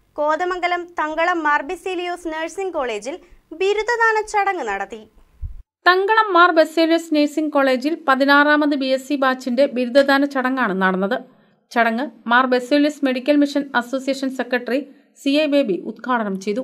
Kothamangalam Thankalam മാർബിസീലിയോസ് nursing കോളേജിൽ ബിരുദദാന ചടങ്ങ് നടത്തി തങ്കളം മാർ ബെസേലിയസ് നഴ്സിംഗ് കോളേജിൽ പതിനാറാമത് ബി എസ് സി ബാച്ചിന്റെ ബിരുദദാന ചടങ്ങാണ് നടന്നത് ചടങ്ങ് Mar Baselios medical mission association secretary C I Baby ഉദ്ഘാടനം ചെയ്തു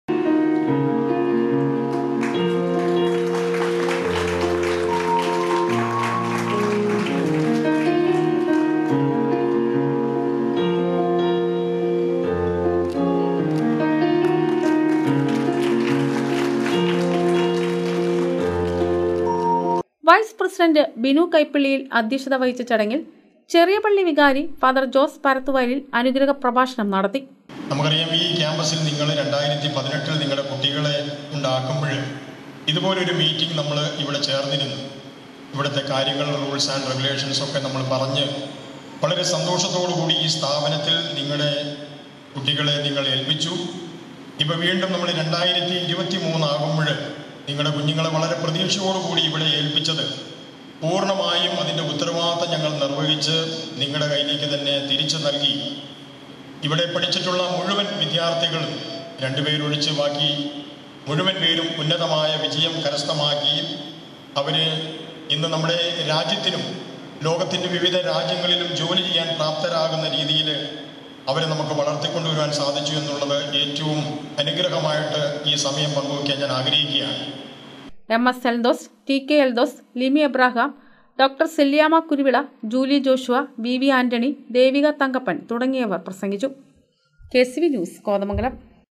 വൈസ് പ്രസിഡന്റ് ബിനു കൈപ്പള്ളിയിൽ അധ്യക്ഷത വഹിച്ച ചടങ്ങിൽ ചെറിയ പള്ളി വികാരി ഫാദർ ജോസ് പരത്തുവയലിൽ അനുഗ്രഹ പ്രഭാഷണം നടത്തി നമുക്കറിയാം ഈ ക്യാമ്പസിൽ നിങ്ങൾ രണ്ടായിരത്തി പതിനെട്ടിൽ നിങ്ങളുടെ കുട്ടികളെ ഉണ്ടാക്കുമ്പോൾ ഇതുപോലൊരു മീറ്റിംഗ് നമ്മൾ ഇവിടെ ചേർന്നിരുന്നു ഇവിടുത്തെ കാര്യങ്ങൾ റൂൾസ് ആൻഡ് റെഗുലേഷൻസ് ഒക്കെ നമ്മൾ പറഞ്ഞ് വളരെ സന്തോഷത്തോടു കൂടി ഈ സ്ഥാപനത്തിൽ നിങ്ങളുടെ കുട്ടികളെ നിങ്ങൾ ഏൽപ്പിച്ചു ഇപ്പോൾ വീണ്ടും നമ്മൾ രണ്ടായിരത്തി ഇരുപത്തി മൂന്നാകുമ്പോൾ നിങ്ങളുടെ കുഞ്ഞുങ്ങളെ വളരെ പ്രതീക്ഷയോടുകൂടി ഇവിടെ ഏൽപ്പിച്ചത് പൂർണ്ണമായും അതിൻ്റെ ഉത്തരവാദിത്തം ഞങ്ങൾ നിർവഹിച്ച് നിങ്ങളുടെ കയ്യിലേക്ക് തന്നെ തിരിച്ചു നൽകി ഇവിടെ പഠിച്ചിട്ടുള്ള മുഴുവൻ വിദ്യാർത്ഥികളും രണ്ടുപേരൊഴിച്ച് ബാക്കി മുഴുവൻ പേരും ഉന്നതമായ വിജയം കരസ്ഥമാക്കി അവർ ഇന്ന് നമ്മുടെ രാജ്യത്തിനും ലോകത്തിൻ്റെ വിവിധ രാജ്യങ്ങളിലും ജോലി ചെയ്യാൻ പ്രാപ്തരാകുന്ന രീതിയിൽ അവരെ നമുക്ക് വളർത്തിക്കൊണ്ടുവരാൻ സാധിച്ചു എന്നുള്ളത് ഏറ്റവും അനുഗ്രഹമായിട്ട് ഈ സമയം പങ്കുവയ്ക്കാൻ ഞാൻ ആഗ്രഹിക്കുകയാണ് M S Eldhose T K Eldhose Limi Abraham doctor Selliyama Kuruvila Julie Joshua V V Antony Devika Thankappan തുടങ്ങിയവർ പ്രസംഗിച്ചു K C V news Kothamangalam